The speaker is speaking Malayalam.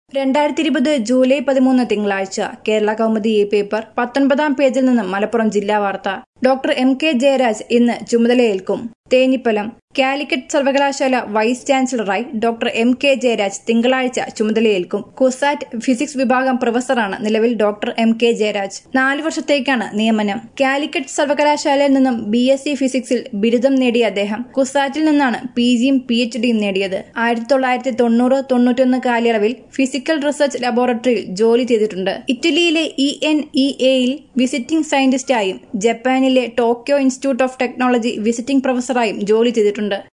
രണ്ടായിരത്തി ഇരുപത് ജൂലൈ പതിമൂന്ന് തിങ്കളാഴ്ച കേരള കൗമുദി ഈ പേപ്പർ പത്തൊൻപതാം പേജിൽ നിന്നും മലപ്പുറം ജില്ലാ വാർത്ത ഡോക്ടർ എം കെ ജയരാജ് ഇന്ന് ചുമതലയേൽക്കും തേഞ്ഞിപ്പലം കാലിക്കറ്റ് സർവകലാശാല വൈസ് ചാൻസലറായി ഡോക്ടർ എം കെ ജയരാജ് തിങ്കളാഴ്ച ചുമതലയേൽക്കും കുസാറ്റ് ഫിസിക്സ് വിഭാഗം പ്രൊഫസറാണ് നിലവിൽ ഡോക്ടർ എം കെ ജയരാജ് നാല് വർഷത്തേക്കാണ് നിയമനം കാലിക്കറ്റ് സർവകലാശാലയിൽ നിന്നും ബി എസ് സി ഫിസിക്സിൽ ബിരുദം നേടിയ അദ്ദേഹം കുസാറ്റിൽ നിന്നാണ് പി ജിയും പി എച്ച് ഡിയും നേടിയത് ആയിരത്തി തൊള്ളായിരത്തി തൊണ്ണൂറ് തൊണ്ണൂറ്റൊന്ന് കാലയളവിൽ ഫിസിക്കൽ റിസർച്ച് ലബോറട്ടറിയിൽ ജോലി ചെയ്തിട്ടുണ്ട് ഇറ്റലിയിലെ ഇ എൻ ഇ എയിൽ വിസിറ്റിംഗ് സയന്റിസ്റ്റായും ജപ്പാനിലെ Tokyo Institute of Technology visiting പ്രൊഫസറായും ജോലി ചെയ്തിട്ടുണ്ട്